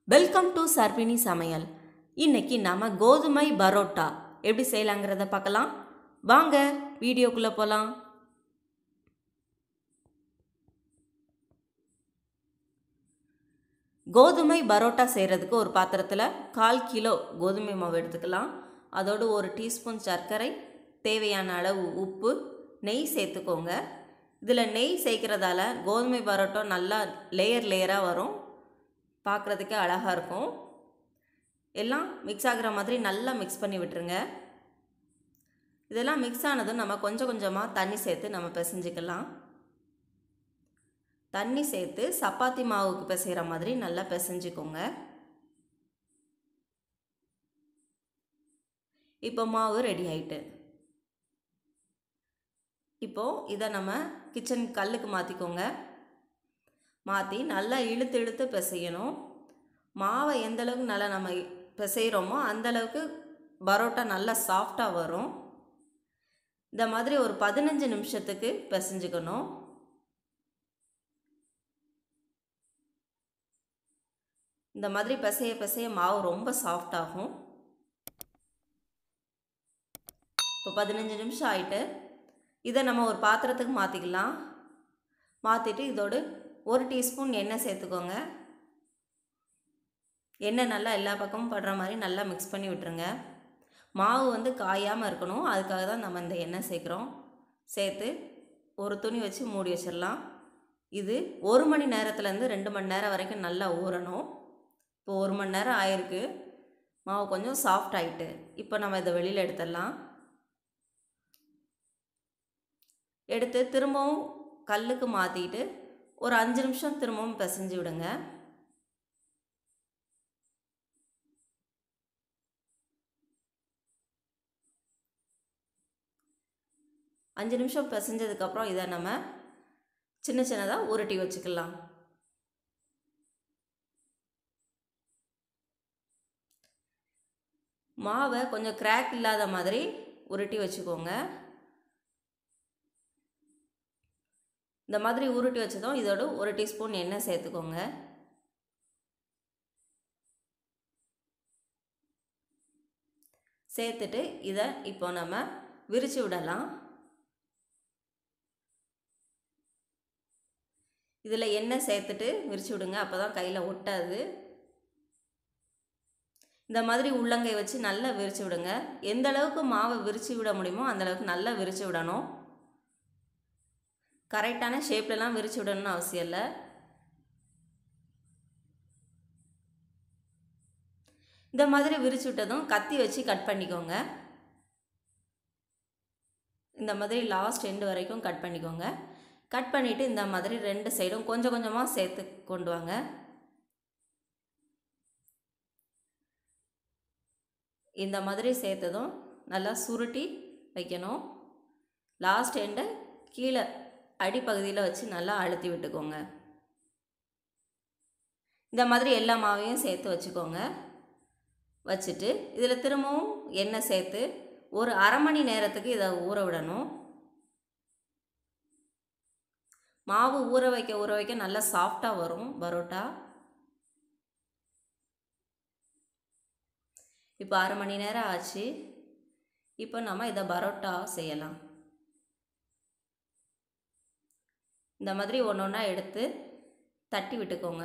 welcome to சர்பினி சமையல் இன்னைக்கு நாம கோதுமை பரோட்டா எப்படி செய்யலாங்கிறத பார்க்கலாம் வாங்க வீடியோக்குள்ளே போகலாம் கோதுமை பரோட்டா செய்கிறதுக்கு ஒரு பாத்திரத்தில் கால் கிலோ கோதுமை மாவு எடுத்துக்கலாம் அதோடு ஒரு டீஸ்பூன் சர்க்கரை தேவையான அளவு உப்பு நெய் சேர்த்துக்கோங்க இதில் நெய் சேர்க்கிறதால கோதுமை பரோட்டா நல்லா லேயர் லேயராக வரும் பார்க்குறதுக்கே அழகாக இருக்கும் எல்லாம் மிக்ஸ் ஆகிற மாதிரி நல்லா மிக்ஸ் பண்ணி விட்டுருங்க இதெல்லாம் மிக்ஸ் ஆனதும் நம்ம கொஞ்சம் கொஞ்சமாக தண்ணி சேர்த்து நம்ம பிசைஞ்சிக்கலாம் தண்ணி சேர்த்து சப்பாத்தி மாவுக்கு பிசைகிற மாதிரி நல்லா பிசைஞ்சிக்கோங்க இப்போ மாவு ரெடி ஆயிட்டு இப்போது இதை நம்ம கிச்சன் கல்லுக்கு மாற்றிக்கோங்க மாற்றி நல்லா இழுத்து இழுத்து பிசையணும் மாவை எந்த அளவுக்கு நல்லா நம்ம பிசைகிறோமோ அந்தளவுக்கு பரோட்டா நல்லா சாஃப்டாக வரும் இந்த மாதிரி ஒரு பதினஞ்சு நிமிஷத்துக்கு பிசைஞ்சுக்கணும் இந்த மாதிரி பிசைய பிசைய மாவு ரொம்ப சாஃப்டாகும் இப்போ பதினஞ்சு நிமிஷம் ஆயிட்டு இதை நம்ம ஒரு பாத்திரத்துக்கு மாற்றிக்கலாம் மாற்றிட்டு இதோடு ஒரு டீஸ்பூன் எண்ணெய் சேர்த்துக்கோங்க எண்ணெய் நல்லா எல்லா பக்கமும் படுற மாதிரி நல்லா மிக்ஸ் பண்ணி விட்டுருங்க மாவு வந்து காயாமல் இருக்கணும் அதுக்காக தான் நம்ம இந்த எண்ணெய் சேர்க்குறோம் சேர்த்து ஒரு துணி வச்சு மூடி வச்சிடலாம் இது ஒரு மணி நேரத்துலேருந்து ரெண்டு மணி நேரம் வரைக்கும் நல்லா ஊறணும் இப்போ ஒரு மணி நேரம் ஆயிருக்கு மாவு கொஞ்சம் சாஃப்ட் ஆகிட்டு இப்போ நம்ம இதை வெளியில் எடுத்துடலாம் எடுத்து திரும்பவும் கல்லுக்கு மாற்றிட்டு ஒரு அஞ்சு நிமிஷம் திரும்பவும் பிசைஞ்சு விடுங்க அஞ்சு நிமிஷம் பிசைஞ்சதுக்கப்புறம் இதை நம்ம சின்ன சின்னதாக உருட்டி வச்சுக்கலாம் மாவை கொஞ்சம் கிராக் இல்லாத மாதிரி உருட்டி வச்சுக்கோங்க இந்த மாதிரி உருட்டி வச்சதும் இதோட ஒரு டீஸ்பூன் எண்ணெய் சேர்த்துக்கோங்க சேர்த்துட்டு இதை இப்போ நம்ம விரித்து விடலாம் இதில் எண்ணெய் சேர்த்துட்டு விரித்து விடுங்க அப்போ தான் கையில் ஒட்டாது இந்த மாதிரி உள்ளங்கை வச்சு நல்லா விரித்து விடுங்க எந்த அளவுக்கு மாவை விரித்து விட முடியுமோ அந்த அளவுக்கு நல்லா விரித்து விடணும் கரெக்டான ஷேப்லலாம் விரித்து விடணும்னு அவசியம் இல்லை இந்த மாதிரி விரித்து விட்டதும் கத்தி வச்சு கட் பண்ணிக்கோங்க இந்த மாதிரி லாஸ்ட் எண்டு வரைக்கும் கட் பண்ணிக்கோங்க கட் பண்ணிவிட்டு இந்த மாதிரி ரெண்டு சைடும் கொஞ்சம் கொஞ்சமாக சேர்த்து கொண்டு வாங்க இந்த மாதிரி சேர்த்ததும் நல்லா சுருட்டி வைக்கணும் லாஸ்ட் எண்டை கீழே அடிப்பகுதியில் வச்சு நல்லா அழுத்தி விட்டுக்கோங்க இந்த மாதிரி எல்லா மாவையும் சேர்த்து வச்சுக்கோங்க வச்சுட்டு இதில் திரும்பவும் எண்ணெய் சேர்த்து ஒரு அரை மணி நேரத்துக்கு இதை ஊற விடணும் மாவு ஊற வைக்க ஊற வைக்க நல்லா சாஃப்டாக வரும் பரோட்டா இப்போ அரை மணி நேரம் ஆச்சு இப்போ நம்ம இதை பரோட்டா செய்யலாம் இந்த மாதிரி ஒன்று ஒன்றா எடுத்து தட்டி விட்டுக்கோங்க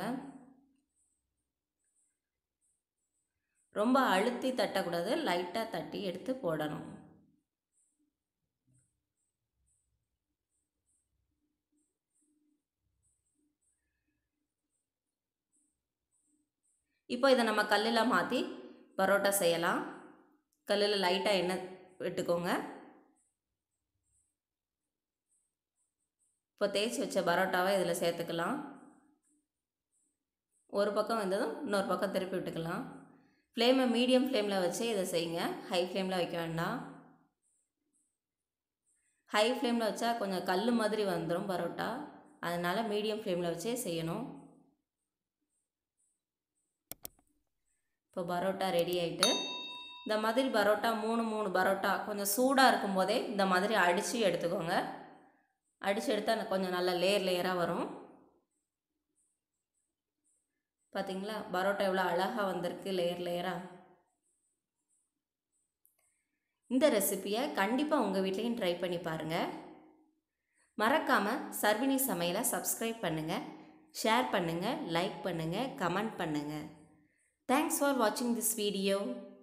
ரொம்ப அழுத்தி தட்டக்கூடாது லைட்டாக தட்டி எடுத்து போடணும் இப்போ இதை நம்ம கல்லில் மாற்றி பரோட்டா செய்யலாம் கல்லில் லைட்டாக எண்ணெய் விட்டுக்கோங்க இப்போ தேய்ச்சி வச்ச பரோட்டாவை இதில் சேர்த்துக்கலாம் ஒரு பக்கம் வந்ததும் இன்னொரு பக்கம் திருப்பி விட்டுக்கலாம் ஃப்ளேமை மீடியம் ஃப்ளேமில் வச்சு இதை செய்யுங்க ஹை ஃப்ளேமில் வைக்க வேண்டாம் ஹை ஃப்ளேமில் வச்சா கொஞ்சம் கல் மாதிரி வந்துடும் பரோட்டா அதனால் மீடியம் ஃப்ளேமில் வச்சே செய்யணும் இப்போ பரோட்டா ரெடி ஆகிட்டு இந்த மாதிரி பரோட்டா மூணு மூணு பரோட்டா கொஞ்சம் சூடாக இருக்கும்போதே இந்த மாதிரி அடித்து எடுத்துக்கோங்க அடித்து எடுத்தால் கொஞ்சம் நல்லா லேயர் லேயராக வரும் பார்த்தீங்களா பரோட்டா எவ்வளோ அழகாக வந்திருக்கு லேயர் லேயராக இந்த ரெசிப்பியை கண்டிப்பாக உங்கள் வீட்லேயும் ட்ரை பண்ணி பாருங்கள் மறக்காமல் சர்வினி சமையலை சப்ஸ்கிரைப் பண்ணுங்கள் ஷேர் பண்ணுங்கள் லைக் பண்ணுங்கள் கமெண்ட் பண்ணுங்கள் தேங்க்ஸ் ஃபார் வாட்சிங் திஸ் வீடியோ